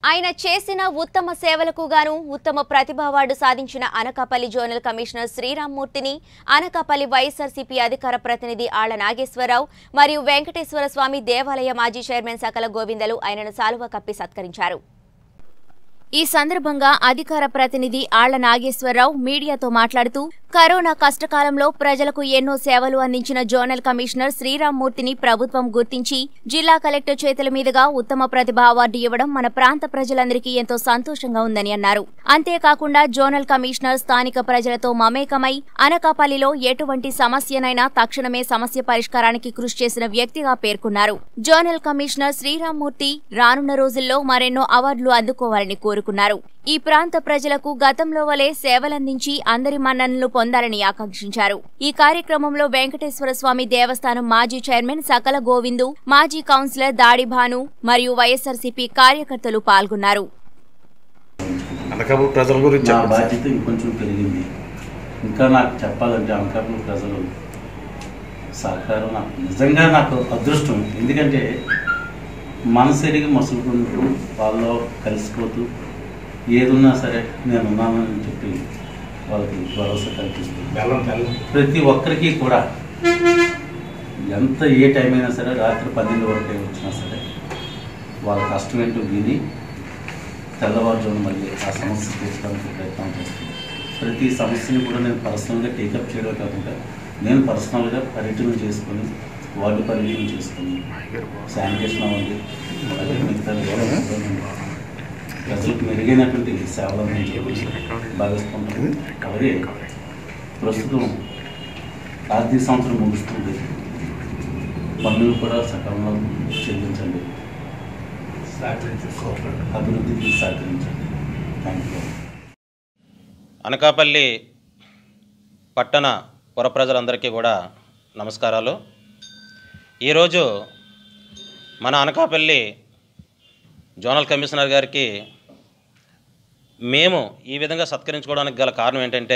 ఆయన చేసిన ఉత్తమ సేవలకు గాను ఉత్తమ ప్రతిభ అవార్డు సాధించిన అనకాపల్లి జోనల్ కమిషనర్ శ్రీరామ్మూర్తిని అనకాపల్లి వైఎస్ఆర్సీపీ అధికార ప్రతినిధి ఆళ్ల నాగేశ్వరరావు మరియు వెంకటేశ్వర స్వామి దేవాలయ మాజీ చైర్మన్ సకల గోవిందలు ఆయనను సాలువ కప్పి సత్కరించారు ఈ సందర్భంగా అధికార ప్రతినిధి ఆళ్ల నాగేశ్వరరావు మీడియాతో మాట్లాడుతూ కరోనా కష్టకాలంలో ప్రజలకు ఎన్నో సేవలు అందించిన జోనల్ కమిషనర్ శ్రీరామ్మూర్తిని ప్రభుత్వం గుర్తించి జిల్లా కలెక్టర్ చేతుల మీదుగా ఉత్తమ ప్రతిభ అవార్డు ఇవ్వడం మన ప్రాంత ప్రజలందరికీ ఎంతో సంతోషంగా ఉందని అన్నారు అంతేకాకుండా జోనల్ కమిషనర్ స్థానిక ప్రజలతో మమేకమై అనకాపల్లిలో ఎటువంటి సమస్యనైనా తక్షణమే సమస్య పరిష్కారానికి కృషి చేసిన వ్యక్తిగా పేర్కొన్నారు జోనల్ కమిషనర్ శ్రీరామ్మూర్తి రానున్న రోజుల్లో మరెన్నో అవార్డులు అందుకోవాలని కోరుకున్నారు ఈ ప్రాంత ప్రజలకు గతంలో వలె సేవలందించి అందరి మన్ననలు పొందాలని ఆకాంక్షించారు ఈ కార్యక్రమంలో వెంకటేశ్వర స్వామి దేవస్థానం మాజీ చైర్మన్ సకల గోవిందు మాజీ కౌన్సిలర్ దాడి భాను మరియు వైఎస్ఆర్సీపీ కార్యకర్తలు పాల్గొన్నారు అనకాపల్లి ప్రజల గురించి నా చెప్పండి సార్. బాధ్యత ఇంకొంచెం పెరిగింది ఇంకా నాకు చెప్పాలంటే అనకాపల్లి ప్రజలు సహకారం నాకు నిజంగా నాకు అదృష్టం ఎందుకంటే మనసు ఎరిగి మసులుకుంటూ వాళ్ళలో కలిసిపోతూ ఏదున్నా సరే నేను ఉన్నానని చెప్పి వాళ్ళకి భరోసా కల్పిస్తూ బెల్లం బెల్లం ప్రతి ఒక్కరికి కూడా ఎంత ఏ టైం అయినా సరే రాత్రి పన్నెండు వరకు వచ్చినా సరే వాళ్ళ కష్టం ఏంటో విని తెల్లవారుజామున మళ్ళీ ఆ సమస్య తీర్చడానికి ప్రయత్నం చేస్తుంది ప్రతి సమస్యని కూడా నేను పర్సనల్గా టేకప్ చేయడం కాకుండా నేను పర్సనల్గా పర్యటన చేసుకొని వార్డు పర్యటన చేసుకొని శానిటేషన్ అవ్వండి అలాగే మిగతా వ్యవస్థలో నేను ప్రజలకు మెరుగైనటువంటి సేవలు అందించే భాగస్వామ్యం అలాగే ప్రస్తుతం ఆర్థిక సంవత్సరం ముగుస్తుంది పన్నులు కూడా సకాలంలో చెల్లించండి అభివృద్ధికి సహకరించండి థ్యాంక్ యూ అనకాపల్లి పట్టణ పుర ప్రజలందరికీ కూడా నమస్కారాలు ఈరోజు మన అనకాపల్లి జోనల్ కమిషనర్ గారికి మేము ఈ విధంగా సత్కరించుకోవడానికి గల కారణం ఏంటంటే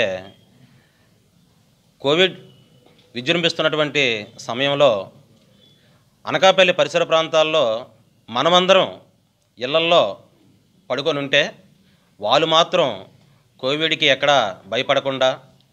కోవిడ్ విజృంభిస్తున్నటువంటి సమయంలో అనకాపల్లి పరిసర ప్రాంతాల్లో మనమందరం ఇళ్లల్లో పడుకొని ఉంటే వాళ్ళు మాత్రం కోవిడ్కి ఎక్కడ భయపడకుండా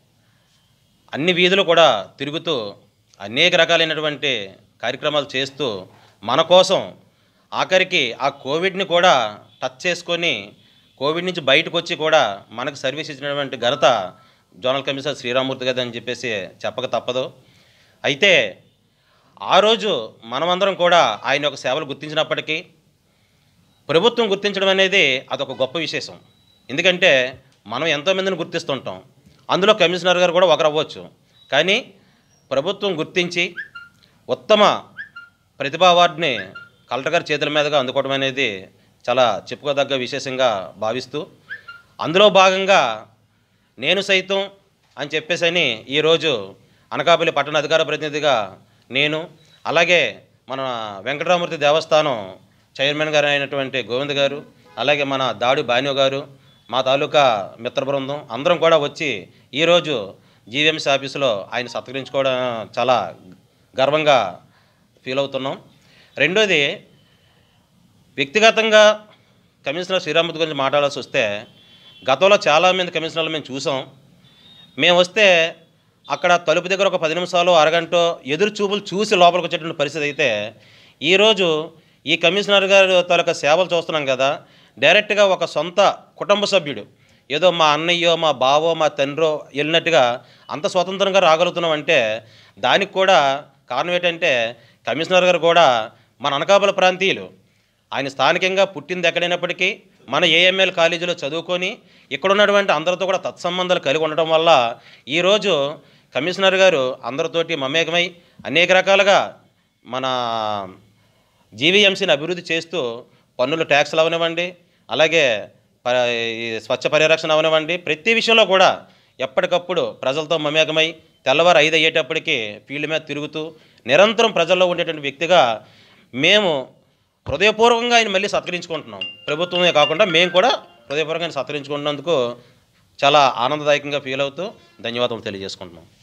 అన్ని వీధులు కూడా తిరుగుతూ అనేక రకాలైనటువంటి కార్యక్రమాలు చేస్తూ మన కోసం ఆఖరికి ఆ కోవిడ్ని కూడా టచ్ చేసుకొని కోవిడ్ నుంచి బయటకు వచ్చి కూడా మనకు సర్వీస్ ఇచ్చినటువంటి ఘనత జోనల్ కమిషనర్ శ్రీరామూర్తి గారు అని చెప్పేసి చెప్పక తప్పదు అయితే ఆ రోజు మనమందరం కూడా ఆయన యొక్క సేవలు గుర్తించినప్పటికీ ప్రభుత్వం గుర్తించడం అనేది అదొక గొప్ప విశేషం ఎందుకంటే మనం ఎంతోమందిని గుర్తిస్తుంటాం అందులో కమిషనర్ గారు కూడా ఒకరు అవ్వచ్చు కానీ ప్రభుత్వం గుర్తించి ఉత్తమ ప్రతిభా అవార్డుని కలెక్టర్ గారి చేతుల మీదుగా అందుకోవడం అనేది చాలా చెప్పుకోదగ్గ విశేషంగా భావిస్తూ అందులో భాగంగా నేను సైతం అని చెప్పేసి అని ఈరోజు అనకాపల్లి పట్టణ అధికార ప్రతినిధిగా నేను అలాగే మన వెంకటరామూర్తి దేవస్థానం చైర్మన్ గారు అయినటువంటి గోవింద్ గారు అలాగే మన దాడి బాను గారు మా తాలూకా మిత్ర బృందం అందరం కూడా వచ్చి ఈరోజు జీవీఎంసీ ఆఫీసులో ఆయన సత్కరించుకోవడం చాలా గర్వంగా ఫీల్ అవుతున్నాం రెండోది వ్యక్తిగతంగా కమిషనర్ శ్రీరామూర్తి గురించి మాట్లాడాల్సి వస్తే గతంలో చాలామంది కమిషనర్లు మేము చూసాం మేము వస్తే అక్కడ తలుపు దగ్గర ఒక పది నిమిషాలు అరగంట ఎదురు చూపులు చూసి లోపలికి వచ్చేటువంటి పరిస్థితి అయితే ఈరోజు ఈ కమిషనర్ గారు తాలూకా సేవలు చూస్తున్నాం కదా డైరెక్ట్గా ఒక సొంత కుటుంబ సభ్యుడు ఏదో మా అన్నయ్యో మా బావో మా తండ్రో వెళ్ళినట్టుగా అంత స్వతంత్రంగా రాగలుగుతున్నాం అంటే దానికి కూడా కారణం ఏంటంటే కమిషనర్ గారు కూడా మన అనకాపల్లి ప్రాంతీయులు ఆయన స్థానికంగా పుట్టింది ఎక్కడైనప్పటికీ మన ఏఎంఎల్ కాలేజీలో చదువుకొని ఇక్కడ ఉన్నటువంటి అందరితో కూడా తత్సంబంధాలు కలిగి ఉండటం వల్ల ఈరోజు కమిషనర్ గారు అందరితోటి మమేకమై అనేక రకాలుగా మన జీవీఎంసీని అభివృద్ధి చేస్తూ పన్నులు ట్యాక్స్లు అవనివ్వండి అలాగే ప- ఈ స్వచ్ఛ పరిరక్షణ అవనివ్వండి ప్రతి విషయంలో కూడా ఎప్పటికప్పుడు ప్రజలతో మమేకమై తెల్లవారు ఐదు అయ్యేటప్పటికి ఫీల్డ్ మీద తిరుగుతూ నిరంతరం ప్రజల్లో ఉండేటువంటి వ్యక్తిగా మేము హృదయపూర్వకంగా ఆయన మళ్ళీ సత్కరించుకుంటున్నాం ప్రభుత్వమే కాకుండా మేము కూడా హృదయపూర్వకంగా ఆయన సత్కరించుకుంటున్నందుకు చాలా ఆనందదాయకంగా ఫీల్ అవుతూ ధన్యవాదాలు తెలియజేసుకుంటున్నాం